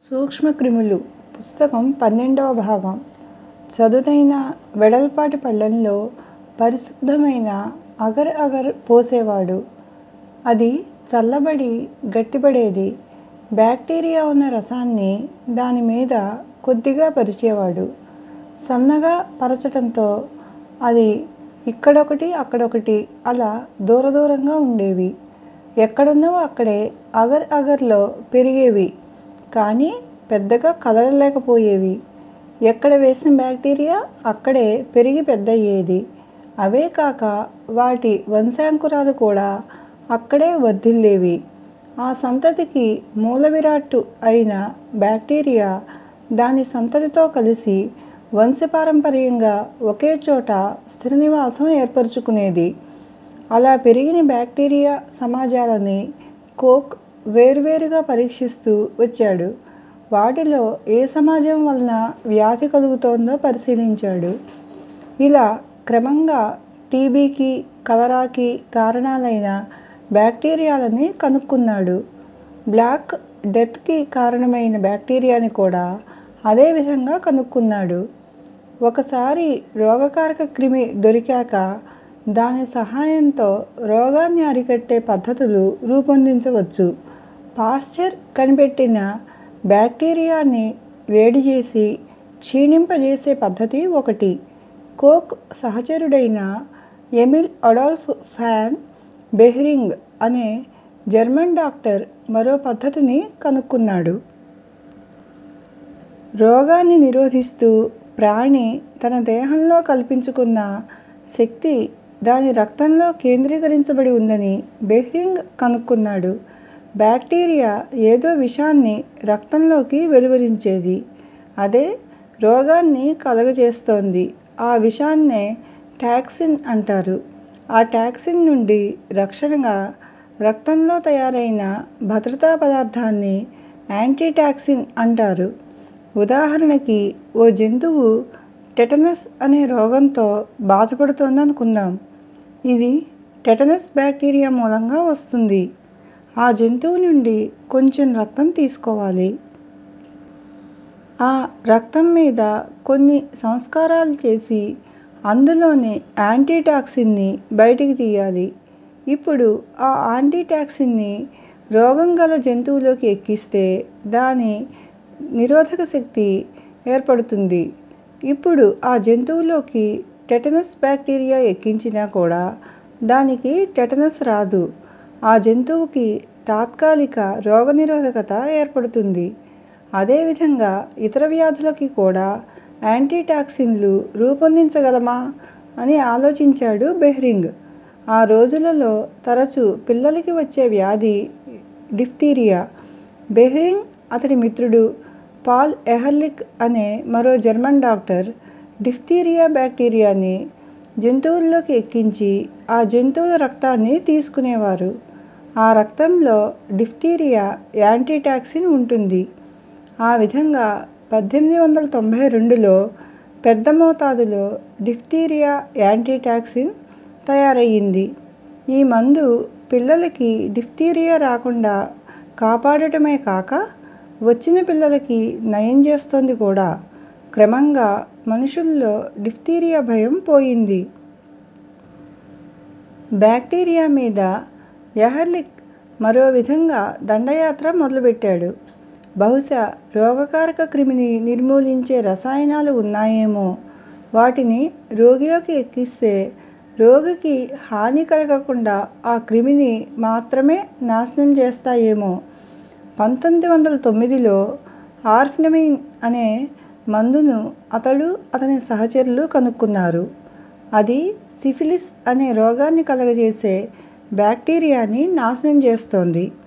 సూక్ష్మక్రిములు పుస్తకం పన్నెండవ భాగం చదునైన వెడల్పాటి పళ్ళెంలో పరిశుద్ధమైన అగర్ అగర్ పోసేవాడు. అది చల్లబడి గట్టిపడేది. బ్యాక్టీరియా ఉన్న రసాన్ని దానిమీద కొద్దిగా పరిచేవాడు. సన్నగా పరచటంతో అది ఇక్కడొకటి అక్కడొకటి అలా దూరదూరంగా ఉండేవి. ఎక్కడున్నవి అక్కడే అగర్ అగర్ లో పెరిగేవి కానీ పెద్దగా కదలలేకపోయేవి. ఎక్కడ వేసిన బ్యాక్టీరియా అక్కడే పెరిగి పెద్దయ్యేది. అవే కాక వాటి వంశాంకురాలు కూడా అక్కడే వర్ధిల్లేవి. ఆ సంతతికి మూలవిరాట్టు అయిన బ్యాక్టీరియా దాని సంతతితో కలిసి వంశపారంపర్యంగా ఒకేచోట స్థిరనివాసం ఏర్పరచుకునేది. అలా పెరిగిన బ్యాక్టీరియా సమాజాలని కోక్ వేర్వేరుగా పరీక్షిస్తూ వచ్చాడు. వాటిలో ఏ సమాజం వలన వ్యాధి కలుగుతోందో పరిశీలించాడు. ఇలా క్రమంగా టీబీకి, కలరాకి కారణాలైన బ్యాక్టీరియాలని కనుక్కున్నాడు. బ్లాక్ డెత్ కి కారణమైన బ్యాక్టీరియాని కూడా అదే విధంగా కనుక్కున్నాడు. ఒకసారి రోగకారక క్రిమి దొరికాక దాని సహాయంతో రోగాన్ని అరికట్టే పద్ధతులు రూపొందించవచ్చు. పాశ్చర్ కనిపెట్టిన బ్యాక్టీరియాని వేడిచేసి క్షీణింపజేసే పద్ధతి ఒకటి. కోక్ సహచరుడైన ఎమిల్ అడాల్ఫ్ ఫాన్ బెహ్రింగ్ అనే జర్మన్ డాక్టర్ మరో పద్ధతిని కనుక్కున్నాడు. రోగాన్ని నిరోధిస్తూ ప్రాణి తన దేహంలో కల్పించుకున్న శక్తి దాని రక్తంలో కేంద్రీకరించబడి ఉందని బెహ్రింగ్ కనుక్కున్నాడు. బ్యాక్టీరియా ఏదో విషాన్ని రక్తంలోకి వెలువరించేది. అదే రోగాన్ని కలుగజేస్తోంది. ఆ విషాన్నే టాక్సిన్ అంటారు. ఆ టాక్సిన్ నుండి రక్షణగా రక్తంలో తయారైన భద్రతా పదార్థాన్ని యాంటీటాక్సిన్ అంటారు. ఉదాహరణకి ఓ జంతువు టెటనస్ అనే రోగంతో బాధపడుతోందనుకుందాం. ఇది టెటనస్ బ్యాక్టీరియా మూలంగా వస్తుంది. ఆ జంతువు నుండి కొంచెం రక్తం తీసుకోవాలి. ఆ రక్తం మీద కొన్ని సంస్కారాలు చేసి అందులోని యాంటీటాక్సిన్ ని బయటికి తియ్యాలి. ఇప్పుడు ఆ యాంటీటాక్సిన్ ని రోగం గల జంతువులోకి ఎక్కిస్తే దాని నిరోధక శక్తి ఏర్పడుతుంది. ఇప్పుడు ఆ జంతువులోకి టెటనస్ బ్యాక్టీరియా ఎక్కించినా కూడా దానికి టెటనస్ రాదు. ఆ జంతువుకి తాత్కాలిక రోగనిరోధకత ఏర్పడుతుంది. అదే విధంగా ఇతర వ్యాధులకి కూడా యాంటీటాక్సిన్లు రూపొందించగలమా అని ఆలోచించాడు బెహ్రింగ్. ఆ రోజులలో తరచు పిల్లలకి వచ్చే వ్యాధి డిఫ్తీరియా. బెహ్రింగ్, అతడి మిత్రుడు పాల్ ఎహర్లిక్ అనే మరో జర్మన్ డాక్టర్ డిఫ్తీరియా బ్యాక్టీరియాని జంతువుల్లోకి ఎక్కించి ఆ జంతువుల రక్తాన్ని తీసుకునేవారు. ఆ రక్తంలో డిఫ్తీరియా యాంటీటాక్సిన్ ఉంటుంది. ఆ విధంగా పద్దెనిమిది వందల తొంభై రెండులో పెద్ద మోతాదులో డిఫ్తీరియా యాంటీటాక్సిన్ తయారయింది. ఈ మందు పిల్లలకి డిఫ్తీరియా రాకుండా కాపాడటమే కాక వచ్చిన పిల్లలకి నయం చేస్తోంది కూడా. క్రమంగా మనుషుల్లో డిఫ్తీరియా భయం పోయింది. బ్యాక్టీరియా మీద ఎహర్లిక్ మరో విధంగా దండయాత్ర మొదలుపెట్టాడు. బహుశా రోగకారక క్రిమిని నిర్మూలించే రసాయనాలు ఉన్నాయేమో. వాటిని రోగిలోకి ఎక్కిస్తే రోగికి హాని కలగకుండా ఆ క్రిమిని మాత్రమే నాశనం చేస్తాయేమో. పంతొమ్మిది వందల తొమ్మిదిలో ఆర్ఫెనమిన్ అనే మందును అతడు అతని సహచరులు కనుక్కున్నారు. అది సిఫిలిస్ అనే రోగాన్ని కలుగజేసే బ్యాక్టీరియాని నాశనం చేస్తోంది.